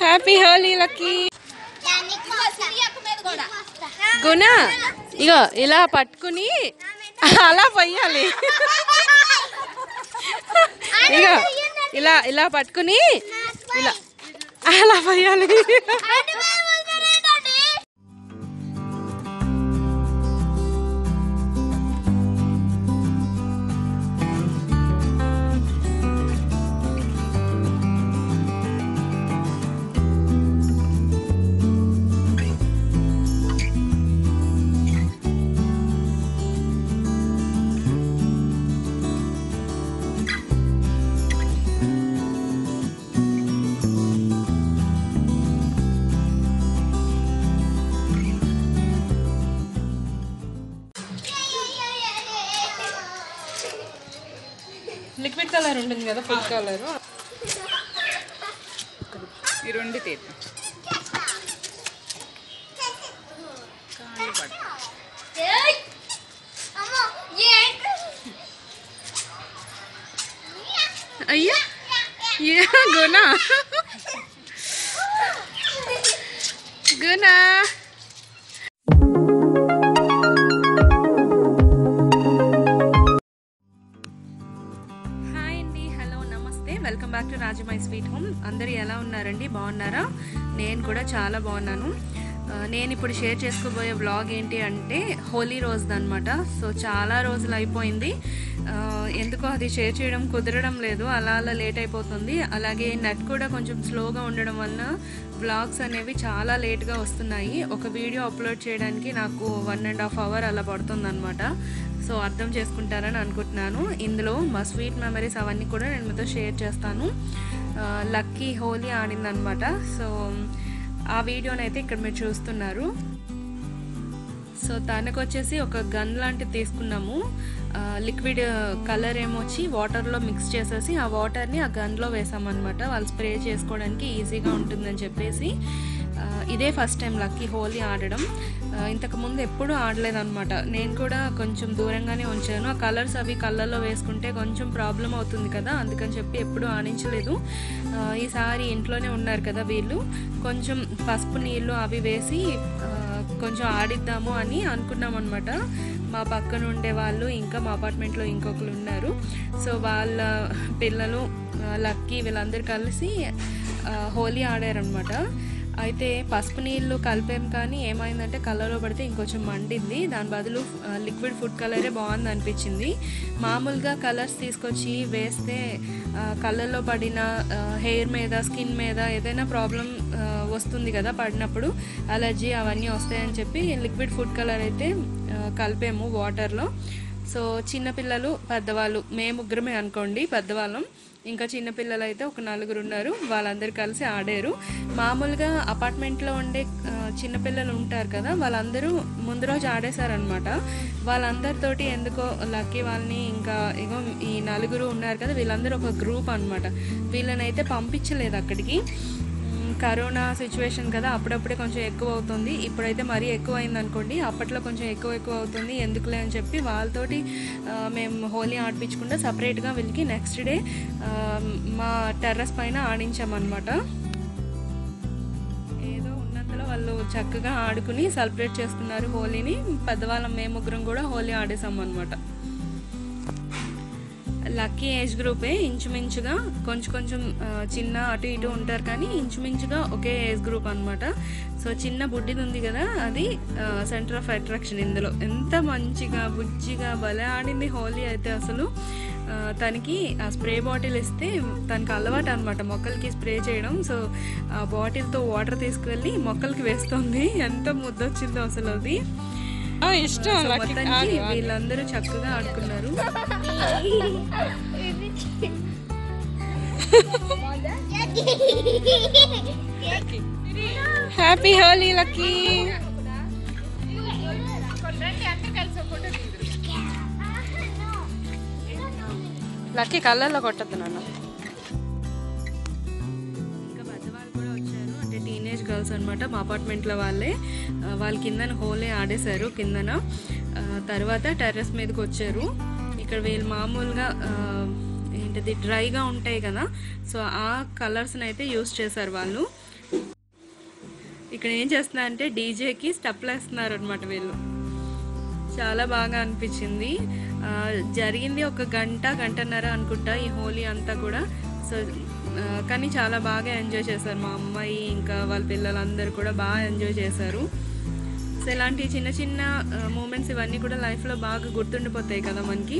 happy Holi lucky గుణ ఇగో ఇలా పట్టుకుని అలా పొయ్యాలి ఇగో ఇలా ఇలా పట్టుకుని ఇలా అలా పొయ్యాలి లిక్విడ్ కలర్ ఉంటుంది కదా ఫుడ్ కలర్ ఈ రెండు తీద్దాం అయ్యా ఏ గుణ గుణ హాయ్ అండి hello namaste welcome back to Rajamai sweet home అందరూ ఎలా ఉన్నారండి బాగున్నారా నేను కూడా చాలా బాగున్నాను ఆ, నేను ఇప్పుడు షేర్ చేసుకోబోయే వ్లాగ్ ఏంటి అంటే హోలీ రోజు అనమాట సో చాలా రోజులు అయిపోయింది ఆ, ఎందుకో అది షేర్ చేయడం కుదరడం లేదు అలా అలా లేట్ అయిపోతుంది అలాగే నెట్ కూడా కొంచెం స్లోగా ఉండడం వలన వ్లాగ్స్ అనేవి చాలా లేట్గా వస్తున్నాయి ఒక వీడియో అప్లోడ్ చేయడానికి నాకు వన్ అండ్ హాఫ్ అవర్ అలా పడుతుంది సో అర్థం చేసుకుంటారని అనుకుంటున్నాను ఇందులో మా స్వీట్ మెమరీస్ అవన్నీ కూడా నేను మీతో షేర్ చేస్తాను ఆ, లక్కీ హోలీ ఆడిందనమాట సో ఆ వీడియోనైతే ఇక్కడ మీరు చూస్తున్నారు సో తనకు వచ్చేసి ఒక గన్ లాంటిది తీసుకున్నాము ఆ, లిక్విడ్ కలర్ ఏమొచ్చి వాటర్లో మిక్స్ చేసేసి ఆ వాటర్ని ఆ గన్లో వేసామన్నమాట వాళ్ళు స్ప్రే చేసుకోవడానికి ఈజీగా ఉంటుందని చెప్పేసి ఆ, ఇదే ఫస్ట్ టైం లక్కీ హోలీ ఆడడం ఆ, ఇంతకు ముందు ఎప్పుడూ ఆడలేదన్నమాట నేను కూడా కొంచెం దూరంగానే ఉంచాను ఆ కలర్స్ అవి కళ్ళల్లో వేసుకుంటే కొంచెం ప్రాబ్లం అవుతుంది కదా అందుకని చెప్పి ఎప్పుడూ ఆడించలేదు ఆ, ఈసారి ఇంట్లోనే ఉన్నారు కదా వీళ్ళు కొంచెం పసుపు నీళ్ళు అవి వేసి ఆ, కొంచెం ఆడిద్దాము అని అనుకున్నాం అనమాట మా పక్కన ఉండే వాళ్ళు ఇంకా మా అపార్ట్మెంట్లో ఇంకొకరు ఉన్నారు సో వాళ్ళ పిల్లలు ఆ, లక్కీ వీళ్ళందరూ కలిసి ఆ, హోలీ ఆడారనమాట అయితే పసుపు నీళ్ళు కలిపాం కానీ ఏమైందంటే కలర్లో పడితే ఇంకొంచెం మండింది దాని బదులు ఆ, లిక్విడ్ ఫుడ్ కలరే బాగుంది అనిపించింది మామూలుగా కలర్స్ తీసుకొచ్చి వేస్తే ఆ, కళ్ళల్లో పడిన ఆ, హెయిర్ మీద స్కిన్ మీద ఏదైనా ప్రాబ్లం ఆ, వస్తుంది కదా పడినప్పుడు అలర్జీ అవన్నీ వస్తాయని చెప్పి లిక్విడ్ ఫుడ్ కలర్ అయితే ఆ, కలిపాము వాటర్లో సో చిన్నపిల్లలు పెద్దవాళ్ళు మేము ముగ్గురమే అనుకోండి పెద్దవాళ్ళం ఇంకా చిన్నపిల్లలు అయితే ఒక నలుగురు ఉన్నారు వాళ్ళందరూ కలిసి ఆడారు మామూలుగా అపార్ట్మెంట్లో ఉండే ఆ, చిన్నపిల్లలు ఉంటారు కదా వాళ్ళందరూ ముందు రోజు ఆడేశారనమాట వాళ్ళందరితోటి ఎందుకో లక్కీ వాళ్ళని ఇంకా ఇగో ఈ నలుగురు ఉన్నారు కదా వీళ్ళందరూ ఒక గ్రూప్ అనమాట వీళ్ళనైతే పంపించలేదు అక్కడికి మ్, కరోనా సిచ్యువేషన్ కదా అప్పుడప్పుడే కొంచెం ఎక్కువ అవుతుంది ఇప్పుడైతే మరీ ఎక్కువ అయింది అనుకోండి అప్పట్లో కొంచెం ఎక్కువ ఎక్కువ అవుతుంది ఎందుకులే అని చెప్పి వాళ్ళతోటి ఆ, మేము హోలీ ఆడిపించకుండా సపరేట్గా వీళ్ళకి నెక్స్ట్ డే మా టెర్రస్ పైన ఆడించామన్నమాట ఏదో ఉన్నంతలో వాళ్ళు చక్కగా ఆడుకుని సెలబ్రేట్ చేస్తున్నారు హోలీని పెద్దవాళ్ళం మేము ముగ్గురం కూడా హోలీ ఆడేసాం అనమాట లక్కీ ఏజ్ గ్రూపే ఇంచుమించుగా కొంచెం కొంచెం ఆ, చిన్న అటు ఇటు ఉంటారు కానీ ఇంచుమించుగా ఒకే ఏజ్ గ్రూప్ అనమాట సో చిన్న బుడ్డిది ఉంది కదా అది సెంటర్ ఆఫ్ అట్రాక్షన్ ఇందులో ఎంత మంచిగా బుజ్జిగా భలే ఆడింది హోలీ అయితే అసలు ఆ, తనకి ఆ స్ప్రే బాటిల్ ఇస్తే తనకి అలవాటు అనమాట మొక్కలకి స్ప్రే చేయడం సో ఆ బాటిల్తో వాటర్ తీసుకువెళ్ళి మొక్కలకి వేస్తుంది ఎంత ముద్దొచ్చిందో అసలు అది ఇష్టం సో మొత్తానికి వీళ్ళందరూ చక్కగా ఆడుకున్నారు హ్యాపీ హోలీ లక్కీ లక్కీ కళ్ళల్లో కొట్టద్దు నాన్న ఇంకా పెద్దవాళ్ళు కూడా వచ్చారు అంటే టీనేజ్ గర్ల్స్ అనమాట మా అపార్ట్మెంట్లో వాళ్ళే ఆ, వాళ్ళ కిందన హోలే ఆడేశారు కిందన ఆ, తర్వాత టెర్రస్ మీదకి వచ్చారు ఇక్కడ వీళ్ళు మామూలుగా ఆ, ఏంటిది డ్రైగా ఉంటాయి కదా సో ఆ కలర్స్ని అయితే యూస్ చేశారు వాళ్ళు ఇక్కడ ఏం చేస్తున్నా అంటే డీజేకి స్టెప్లు వేస్తున్నారు అనమాట వీళ్ళు చాలా బాగా అనిపించింది ఆ, జరిగింది ఒక గంట గంటన్నర అనుకుంటా ఈ హోలీ అంతా కూడా సో ఆ, కానీ చాలా బాగా ఎంజాయ్ చేశారు మా అమ్మాయి ఇంకా వాళ్ళ పిల్లలందరూ కూడా బాగా ఎంజాయ్ చేశారు సో ఇలాంటి చిన్న చిన్న మూమెంట్స్ ఇవన్నీ కూడా లైఫ్లో బాగా గుర్తుండిపోతాయి కదా మనకి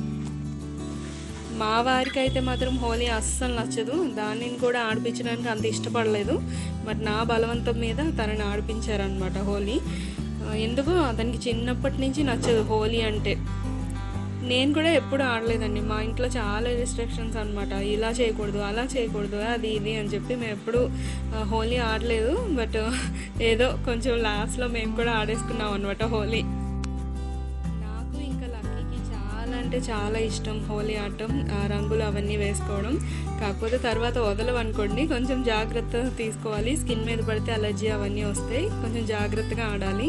మా వారికి అయితే మాత్రం హోలీ అస్సలు నచ్చదు దానిని కూడా ఆడిపించడానికి అంత ఇష్టపడలేదు బట్ నా బలవంతం మీద తనని ఆడిపించారనమాట హోలీ ఆ, ఎందుకో అతనికి చిన్నప్పటి నుంచి నచ్చదు హోలీ అంటే నేను కూడా ఎప్పుడు ఆడలేదండి మా ఇంట్లో చాలా రిస్ట్రిక్షన్స్ అనమాట ఇలా చేయకూడదు అలా చేయకూడదు అది ఇది అని చెప్పి మేము ఎప్పుడు ఆ, హోలీ ఆడలేదు బట్ ఏదో కొంచెం లాస్ట్లో మేము కూడా ఆడేసుకున్నాం అనమాట హోలీ నాకు ఇంకా లక్కీకి చాలా అంటే చాలా ఇష్టం హోలీ ఆడటం ఆ రంగులు అవన్నీ వేసుకోవడం కాకపోతే తర్వాత వదలవు అనుకోండి కొంచెం జాగ్రత్త తీసుకోవాలి స్కిన్ మీద పడితే అలర్జీ అవన్నీ వస్తాయి కొంచెం జాగ్రత్తగా ఆడాలి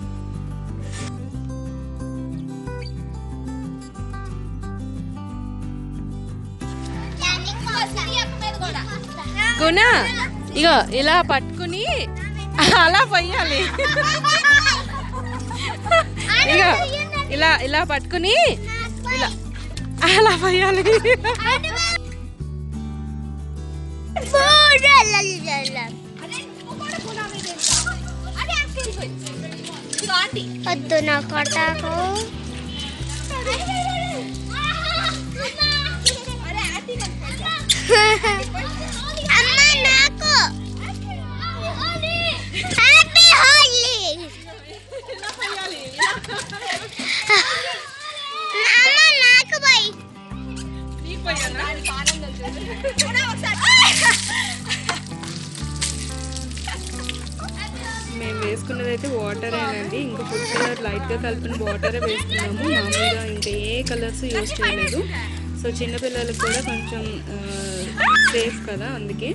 గుణ ఇగో ఇలా పట్టుకుని అలా పోయాలి ఇగో ఇలా ఇలా పట్టుకుని ఇలా అలా పోయాలి వద్దు నా కొట్టాకు అమ్మ నాకు హ్యాపీ హోలీ అమ్మ నాకు బై మేము వేసుకున్నది అయితే వాటరేనండి ఇంకా ఫుడ్ కలర్ లైట్గా కలిపిన వాటరే వేసుకున్నాము మామూలుగా ఇంకా ఏ కలర్స్ యూజ్ చేయలేదు సో చిన్నపిల్లలకు కూడా కొంచెం సేఫ్ కదా అందుకే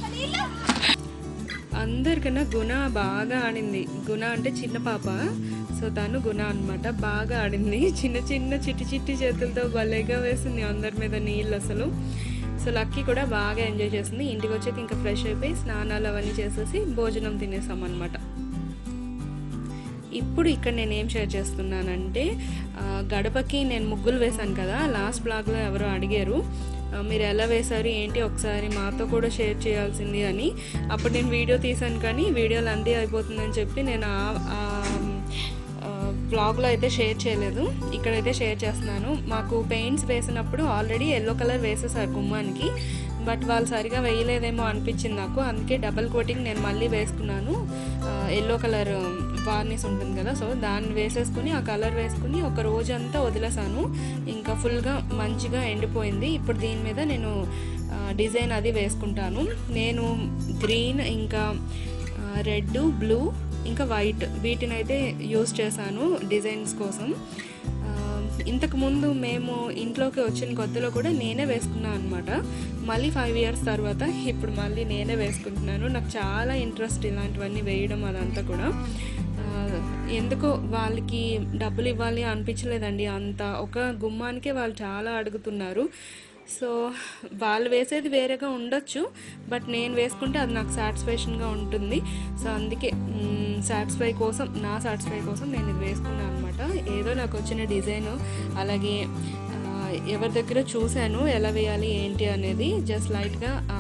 అందరికన్నా గుణ బాగా ఆడింది గుణ అంటే చిన్న పాప సో తను గుణ అన్నమాట బాగా ఆడింది చిన్న చిన్న చిట్టి చిట్టి చేతులతో భలేగా వేసింది అందరి మీద నీళ్ళు అసలు సో లక్కీ కూడా బాగా ఎంజాయ్ చేసింది ఇంటికి వచ్చాక ఇంకా ఫ్రెష్ అయిపోయి స్నానాలు అవన్నీ చేసేసి భోజనం తినేసాం అనమాట ఇప్పుడు ఇక్కడ నేను ఏం షేర్ చేస్తున్నానంటే ఆ, గడపకి నేను ముగ్గులు వేశాను కదా లాస్ట్ బ్లాగ్లో ఎవరో అడిగారు ఆ, మీరు ఎలా వేశారు ఏంటి ఒకసారి మాతో కూడా షేర్ చేయాల్సింది అని అప్పుడు నేను వీడియో తీశాను కానీ వీడియో లెంతీ అయిపోతుందని చెప్పి నేను ఆ- ఆ బ్లాగ్లో అయితే షేర్ చేయలేదు ఇక్కడైతే షేర్ చేస్తున్నాను మాకు పెయింట్స్ వేసినప్పుడు ఆల్రెడీ ఎల్లో కలర్ వేసేసారు గుమ్మానికి బట్ వాళ్ళు సరిగా వేయలేదేమో అనిపించింది నాకు అందుకే డబల్ కోటింగ్ నేను మళ్ళీ వేసుకున్నాను ఎల్లో కలర్ వార్నిస్ ఉంటుంది కదా సో దాన్ని వేసేసుకుని ఆ కలర్ వేసుకుని ఒక రోజంతా వదిలేసాను ఇంకా ఫుల్గా మంచిగా ఎండిపోయింది ఇప్పుడు దీని మీద నేను డిజైన్ అది వేసుకుంటాను నేను గ్రీన్ ఇంకా రెడ్ బ్లూ ఇంకా వైట్ వీటిని అయితే యూస్ చేశాను డిజైన్స్ కోసం ఆ, ఇంతకు ముందు మేము ఇంట్లోకి వచ్చిన కొత్తలో కూడా నేనే వేసుకున్నాను అనమాట మళ్ళీ ఫైవ్ ఇయర్స్ తర్వాత ఇప్పుడు మళ్ళీ నేనే వేసుకుంటున్నాను నాకు చాలా ఇంట్రెస్ట్ ఇలాంటివన్నీ వేయడం అదంతా కూడా ఆ, ఎందుకో వాళ్ళకి డబ్బులు ఇవ్వాలి అనిపించలేదండి అంత ఒక గుమ్మానికే వాళ్ళు చాలా అడుగుతున్నారు సో వాళ్ళు వేసేది వేరేగా ఉండొచ్చు బట్ నేను వేసుకుంటే అది నాకు సాటిస్ఫాక్షన్గా ఉంటుంది సో అందుకే సాటిస్ఫై కోసం నా సాటిస్ఫై కోసం నేను ఇది వేసుకున్నాను అనమాట ఏదో నాకు వచ్చిన డిజైన్ అలాగే ఆ, ఎవరి దగ్గర చూశాను ఎలా వేయాలి ఏంటి అనేది జస్ట్ లైట్గా ఆ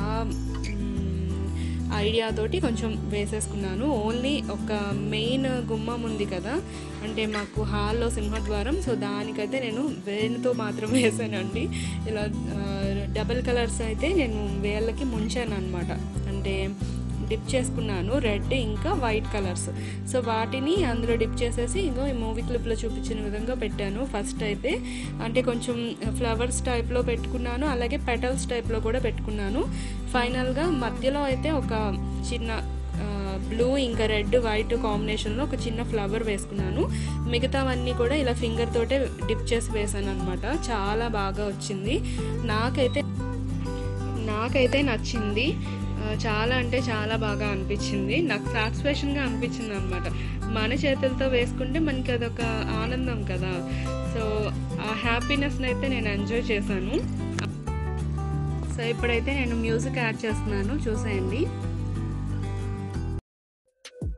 ఐడియా తోటి కొంచెం వేసేసుకున్నాను ఓన్లీ ఒక మెయిన్ గుమ్మం ఉంది కదా అంటే మాకు హాల్లో సింహద్వారం సో దానికైతే నేను వేలుతో మాత్రం వేసానండి ఇలా డబల్ కలర్స్ అయితే నేను వేళ్ళకి ముంచాను అనమాట అంటే డిప్ చేసుకున్నాను రెడ్ ఇంకా వైట్ కలర్స్ సో వాటిని అందులో డిప్ చేసేసి ఇంకో ఈ మూవీ క్లిప్లో చూపించిన విధంగా పెట్టాను ఫస్ట్ అయితే అంటే కొంచెం ఫ్లవర్స్ టైప్లో పెట్టుకున్నాను అలాగే పెటల్స్ టైప్లో కూడా పెట్టుకున్నాను ఫైనల్గా మధ్యలో అయితే ఒక చిన్న బ్లూ ఇంకా రెడ్ వైట్ కాంబినేషన్లో ఒక చిన్న ఫ్లవర్ వేసుకున్నాను మిగతావన్నీ కూడా ఇలా ఫింగర్ తోటే డిప్ చేసి వేసాను అనమాట చాలా బాగా వచ్చింది నాకైతే నాకైతే నచ్చింది ఆ, చాలా అంటే చాలా బాగా అనిపించింది నాకు సాటిస్ఫాక్షన్గా అనిపించింది అనమాట మన చేతులతో వేసుకుంటే మనకి అదొక ఆనందం కదా సో ఆ హ్యాపీనెస్ని అయితే నేను ఎంజాయ్ చేశాను సో ఇప్పుడైతే నేను మ్యూజిక్ యాడ్ చేస్తున్నాను చూసేయండి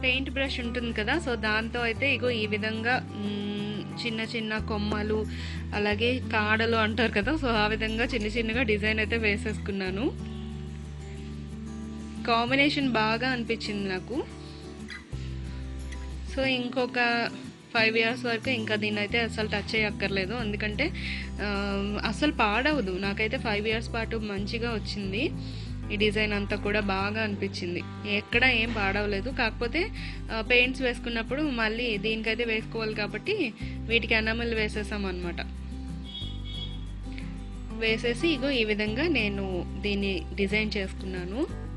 పెయింట్ బ్రష్ ఉంటుంది కదా సో దాంతో అయితే ఇగో ఈ విధంగా మ్, చిన్న చిన్న కొమ్మలు అలాగే కాడలు అంటారు కదా సో ఆ విధంగా చిన్న చిన్నగా డిజైన్ అయితే వేసేసుకున్నాను కాంబినేషన్ బాగా అనిపించింది నాకు సో ఇంకొక ఫైవ్ ఇయర్స్ వరకు ఇంకా దీన్ని అయితే అసలు టచ్ చేయక్కర్లేదు ఎందుకంటే ఆ, అసలు పాడవదు నాకైతే ఫైవ్ ఇయర్స్ పాటు మంచిగా వచ్చింది ఈ డిజైన్ అంతా కూడా బాగా అనిపించింది ఎక్కడ ఏం పాడవలేదు కాకపోతే పెయింట్స్ వేసుకున్నప్పుడు మళ్ళీ దీనికైతే వేసుకోవాలి కాబట్టి వీటికి ఎనమల్ వేసేసాం అనమాట వేసేసి ఇగో ఈ విధంగా నేను దీన్ని డిజైన్ చేసుకున్నాను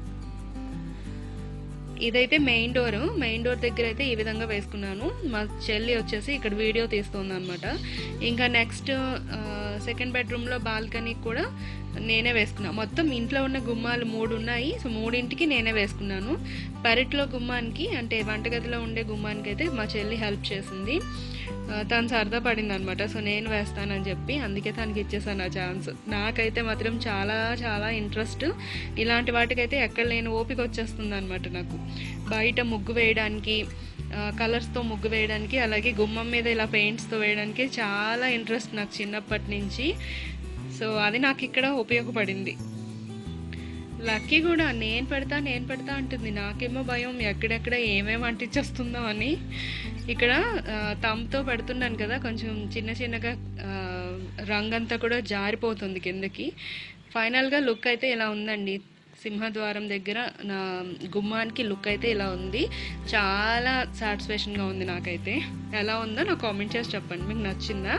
ఇదైతే మెయిన్ డోర్ మెయిన్ డోర్ దగ్గర అయితే ఈ విధంగా వేసుకున్నాను మా చెల్లి వచ్చేసి ఇక్కడ వీడియో తీస్తుంది అనమాట ఇంకా నెక్స్ట్ సెకండ్ బెడ్రూమ్లో బాల్కనీ కూడా నేనే వేసుకున్నాను మొత్తం ఇంట్లో ఉన్న గుమ్మాలు మూడు ఉన్నాయి సో మూడింటికి నేనే వేసుకున్నాను పెరట్లో గుమ్మానికి అంటే వంటగదిలో ఉండే గుమ్మానికి అయితే మా చెల్లి హెల్ప్ చేసింది ఆ, తను సరదా పడింది అనమాట సో నేను వేస్తానని చెప్పి అందుకే తనకి ఇచ్చేసాను ఆ ఛాన్స్ నాకైతే మాత్రం చాలా చాలా ఇంట్రెస్ట్ ఇలాంటి వాటికైతే ఎక్కడ లేని ఓపిక వచ్చేస్తుంది అనమాట నాకు బయట ముగ్గు వేయడానికి కలర్స్తో ముగ్గు వేయడానికి అలాగే గుమ్మం మీద ఇలా పెయింట్స్తో వేయడానికి చాలా ఇంట్రెస్ట్ నాకు చిన్నప్పటి నుంచి సో అది నాకు ఇక్కడ ఉపయోగపడింది లక్కీ కూడా నేను పెడతా నేను పెడతా అంటుంది నాకేమో భయం ఎక్కడెక్కడ ఏమేమి అంటించేస్తుందో అని ఇక్కడ తమ్తో పెడుతున్నాను కదా కొంచెం చిన్న చిన్నగా ఆ, రంగంతా కూడా జారిపోతుంది కిందకి ఫైనల్గా లుక్ అయితే ఇలా ఉందండి సింహద్వారం దగ్గర నా గుమ్మానికి లుక్ అయితే ఇలా ఉంది చాలా సాటిస్ఫాక్షన్గా ఉంది నాకైతే ఎలా ఉందో నాకు కామెంట్ చేసి చెప్పండి మీకు నచ్చిందా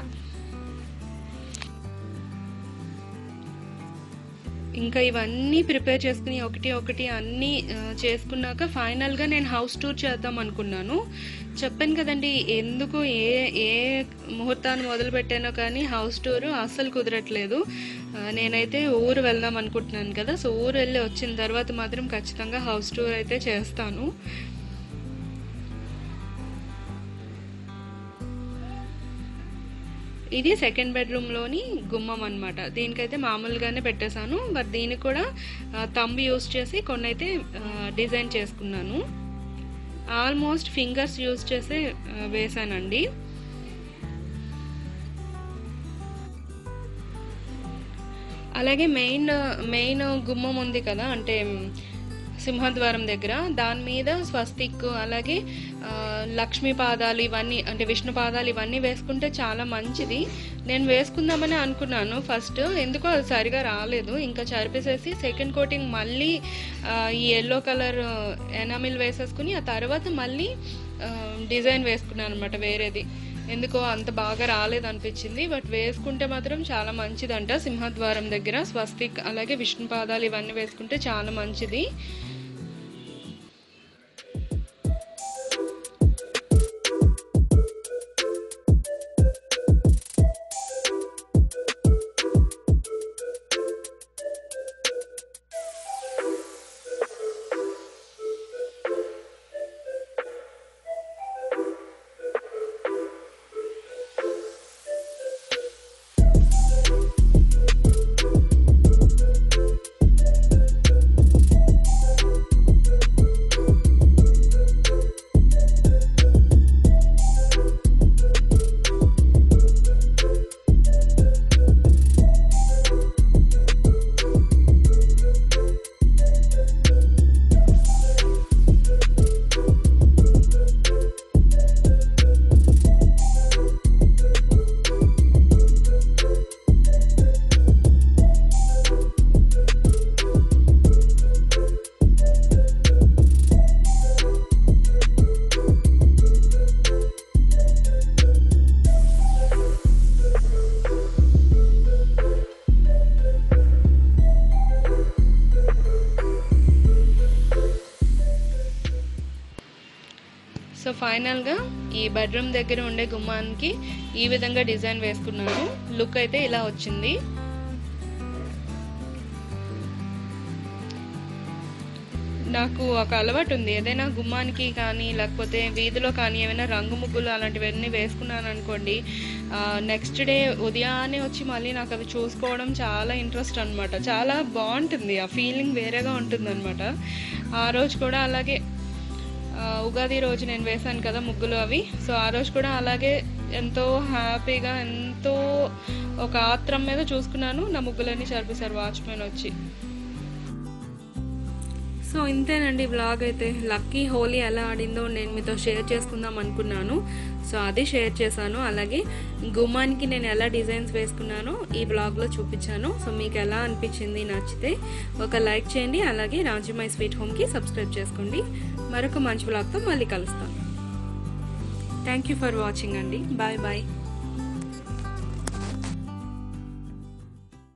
ఇంకా ఇవన్నీ ప్రిపేర్ చేసుకుని ఒకటి ఒకటి అన్నీ ఆ, చేసుకున్నాక ఫైనల్గా నేను హౌస్ టూర్ చేద్దాం అనుకున్నాను చెప్పాను కదండి ఎందుకు ఏ ఏ ముహూర్తాన్ని మొదలు పెట్టానో కానీ హౌస్ టూర్ అస్సలు కుదరట్లేదు ఆ, నేనైతే ఊరు వెళ్దాం అనుకుంటున్నాను కదా సో ఊరు వెళ్ళి వచ్చిన తర్వాత మాత్రం ఖచ్చితంగా హౌస్ టూర్ అయితే చేస్తాను ఇది సెకండ్ బెడ్రూమ్లోని గుమ్మం అనమాట దీనికైతే మామూలుగానే పెట్టేశాను బట్ దీనికి కూడా ఆ, తంబు యూస్ చేసి కొన్ని అయితే ఆ, డిజైన్ చేసుకున్నాను ఆల్మోస్ట్ ఫింగర్స్ యూస్ చేసి ఆ, వేశానండి అలాగే మెయిన్ మెయిన్ గుమ్మం ఉంది కదా అంటే సింహద్వారం దగ్గర దాని మీద స్వస్తిక్ అలాగే ఆ, లక్ష్మీ పాదాలు ఇవన్నీ అంటే విష్ణు పాదాలు ఇవన్నీ వేసుకుంటే చాలా మంచిది నేను వేసుకుందామని అనుకున్నాను ఫస్ట్ ఎందుకో అది సరిగా రాలేదు ఇంకా చరిపేసేసి సెకండ్ కోటింగ్ మళ్ళీ ఆ, ఈ ఎల్లో కలర్ ఎనామిల్ వేసేసుకుని ఆ తర్వాత మళ్ళీ ఆ, డిజైన్ వేసుకున్నాను అనమాట వేరేది ఎందుకో అంత బాగా రాలేదు అనిపించింది బట్ వేసుకుంటే మాత్రం చాలా మంచిదంట సింహద్వారం దగ్గర స్వస్తిక్ అలాగే విష్ణు పాదాలు ఇవన్నీ వేసుకుంటే చాలా మంచిది సో ఫైనల్గా ఈ బెడ్రూమ్ దగ్గర ఉండే గుమ్మానికి ఈ విధంగా డిజైన్ వేసుకున్నాను లుక్ అయితే ఇలా వచ్చింది నాకు ఒక అలవాటు ఉంది ఏదైనా గుమ్మానికి కానీ లేకపోతే వీధిలో కానీ ఏమైనా రంగు ముగ్గులు అలాంటివన్నీ వేసుకున్నాను అనుకోండి నెక్స్ట్ డే ఉదయాన్నే వచ్చి మళ్ళీ నాకు అవి చూసుకోవడం చాలా ఇంట్రెస్ట్ అనమాట చాలా బాగుంటుంది ఆ ఫీలింగ్ వేరేగా ఉంటుంది అనమాట ఆ రోజు కూడా అలాగే ఆ, ఉగాది రోజు నేను వేశాను కదా ముగ్గులు అవి సో ఆ రోజు కూడా అలాగే ఎంతో హ్యాపీగా ఎంతో ఒక ఆత్రం మీద చూసుకున్నాను నా ముగ్గులన్నీ సరిపేశారు వాచ్మెన్ వచ్చి సో ఇంతేనండి బ్లాగ్ అయితే లక్కీ హోలీ ఎలా ఆడిందో నేను మీతో షేర్ చేసుకుందాం అనుకున్నాను సో అది షేర్ చేశాను అలాగే గుమ్మానికి నేను ఎలా డిజైన్స్ వేసుకున్నానో ఈ బ్లాగ్లో చూపించాను సో మీకు ఎలా అనిపించింది నచ్చితే ఒక లైక్ చేయండి అలాగే రాజీ స్వీట్ హోమ్కి సబ్స్క్రైబ్ చేసుకోండి మరొక మంచి బ్లాగ్తో మళ్ళీ కలుస్తాను థ్యాంక్ యూ ఫర్ వాచింగ్ అండి బాయ్ బాయ్